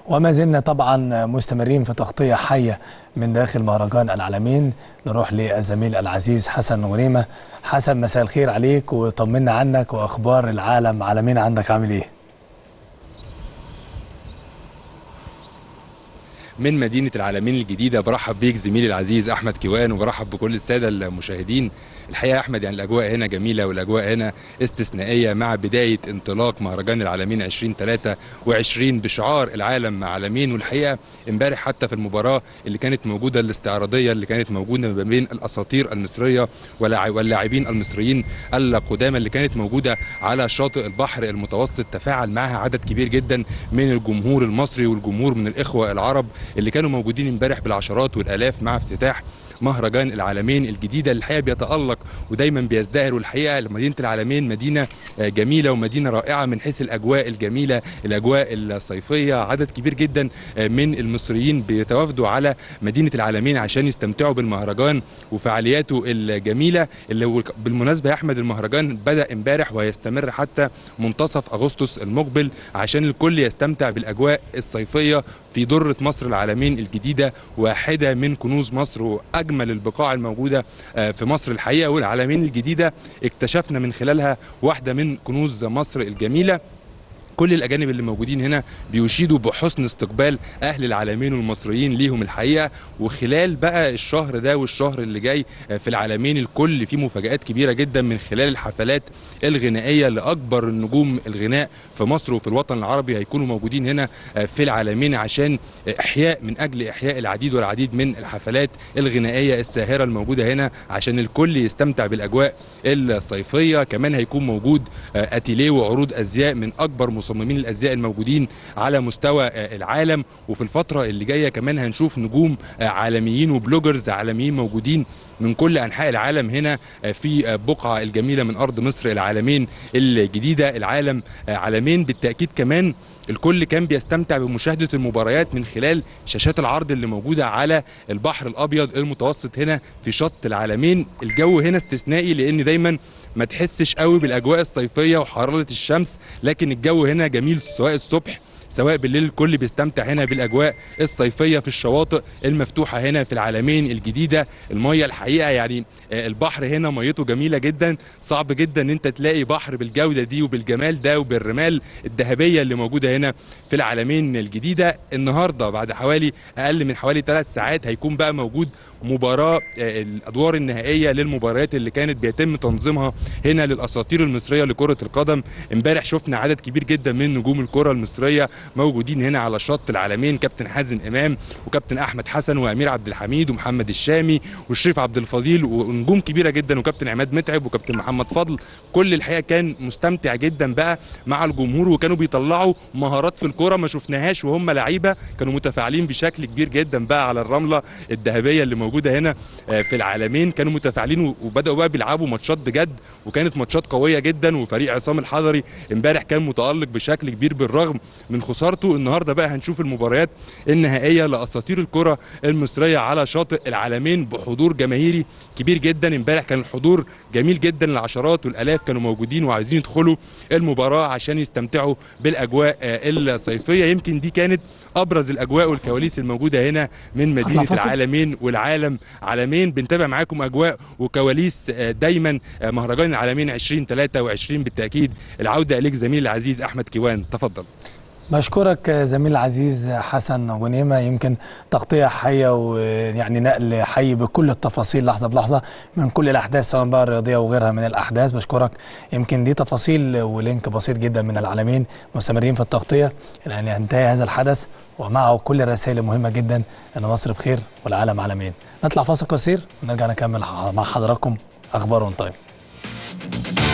وما زلنا طبعا مستمرين في تغطية حية من داخل مهرجان العالمين نروح للزميل العزيز حسن غنيمة حسن مساء الخير عليك وطمنا عنك وأخبار العالم عالمين عندك عامل إيه؟ من مدينة العالمين الجديدة برحب بيك زميلي العزيز أحمد كيوان وبرحب بكل السادة المشاهدين الحقيقة يا أحمد يعني الأجواء هنا جميلة والأجواء هنا استثنائية مع بداية انطلاق مهرجان العالمين 2023 بشعار العالم مع عالمين والحقيقة امبارح حتى في المباراة اللي كانت موجودة الاستعراضية اللي كانت موجودة ما بين الأساطير المصرية واللاعبين المصريين القدامى اللي كانت موجودة على شاطئ البحر المتوسط تفاعل معها عدد كبير جدا من الجمهور المصري والجمهور من الإخوة العرب اللي كانوا موجودين امبارح بالعشرات والالاف مع افتتاح مهرجان العالمين الجديده اللي الحقيقه بيتالق ودايما بيزدهر والحقيقه مدينه العالمين مدينه جميله ومدينه رائعه من حيث الاجواء الجميله الاجواء الصيفيه عدد كبير جدا من المصريين بيتوافدوا على مدينه العالمين عشان يستمتعوا بالمهرجان وفعالياته الجميله اللي بالمناسبه يا احمد المهرجان بدا امبارح وهيستمر حتى منتصف اغسطس المقبل عشان الكل يستمتع بالاجواء الصيفيه في درة مصر العالمين الجديدة واحدة من كنوز مصر وأجمل البقاع الموجودة في مصر الحقيقة والعالمين الجديدة اكتشفنا من خلالها واحدة من كنوز مصر الجميلة كل الاجانب اللي موجودين هنا بيشيدوا بحسن استقبال اهل العالمين والمصريين ليهم الحقيقه وخلال بقى الشهر ده والشهر اللي جاي في العالمين الكل فيه مفاجات كبيره جدا من خلال الحفلات الغنائيه لاكبر النجوم الغناء في مصر وفي الوطن العربي هيكونوا موجودين هنا في العالمين عشان احياء من اجل احياء العديد والعديد من الحفلات الغنائيه الساهره الموجوده هنا عشان الكل يستمتع بالاجواء الصيفيه كمان هيكون موجود اتيليه وعروض ازياء من اكبر مصممين الازياء الموجودين على مستوى العالم وفي الفتره اللي جايه كمان هنشوف نجوم عالميين وبلوجرز عالميين موجودين من كل انحاء العالم هنا في بقعه الجميله من ارض مصر العالمين الجديده العالم عالمين بالتاكيد كمان الكل كان بيستمتع بمشاهده المباريات من خلال شاشات العرض اللي موجوده على البحر الابيض المتوسط هنا في شط العالمين الجو هنا استثنائي لان دايما ما تحسش قوي بالاجواء الصيفيه وحراره الشمس لكن الجو هنا جميل سواء الصبح سواء بالليل الكل بيستمتع هنا بالاجواء الصيفيه في الشواطئ المفتوحه هنا في العالمين الجديده الميه الحقيقه يعني البحر هنا ميته جميله جدا صعب جدا ان انت تلاقي بحر بالجوده دي وبالجمال ده وبالرمال الذهبيه اللي موجوده هنا في العالمين الجديده النهارده بعد حوالي اقل من حوالي ثلاث ساعات هيكون بقى موجود مباراه الادوار النهائيه للمباريات اللي كانت بيتم تنظيمها هنا للاساطير المصريه لكره القدم امبارح شفنا عدد كبير جدا من نجوم الكره المصريه موجودين هنا على شط العالمين كابتن حازم امام وكابتن احمد حسن وامير عبد الحميد ومحمد الشامي وشريف عبد الفضيل ونجوم كبيره جدا وكابتن عماد متعب وكابتن محمد فضل كل الحقيقه كان مستمتع جدا بقى مع الجمهور وكانوا بيطلعوا مهارات في الكوره ما شفناهاش وهم لعيبه كانوا متفاعلين بشكل كبير جدا بقى على الرمله الذهبيه اللي موجوده هنا في العالمين كانوا متفاعلين وبداوا بقى بيلعبوا ماتشات بجد وكانت ماتشات قويه جدا وفريق عصام الحضري امبارح كان متالق بشكل كبير بالرغم من خسارته النهارده بقى هنشوف المباريات النهائيه لاساطير الكره المصريه على شاطئ العالمين بحضور جماهيري كبير جدا امبارح كان الحضور جميل جدا العشرات والالاف كانوا موجودين وعايزين يدخلوا المباراه عشان يستمتعوا بالاجواء الصيفيه يمكن دي كانت ابرز الاجواء والكواليس الموجوده هنا من مدينه العالمين والعالم عالمين بنتابع معاكم اجواء وكواليس دايما مهرجان العالمين 2023 بالتاكيد العوده اليك زميلي العزيز احمد كيوان تفضل بشكرك زميل العزيز حسن غنيمة يمكن تغطية حية ويعني نقل حي بكل التفاصيل لحظة بلحظة من كل الأحداث سواء بقى الرياضية وغيرها من الأحداث بشكرك يمكن دي تفاصيل ولينك بسيط جدا من العالمين مستمرين في التغطية يعني انتهى هذا الحدث ومعه كل الرسائل المهمة جدا أن مصر بخير والعالم عالمين نطلع فاصل قصير ونرجع نكمل مع حضراتكم أخبار طيب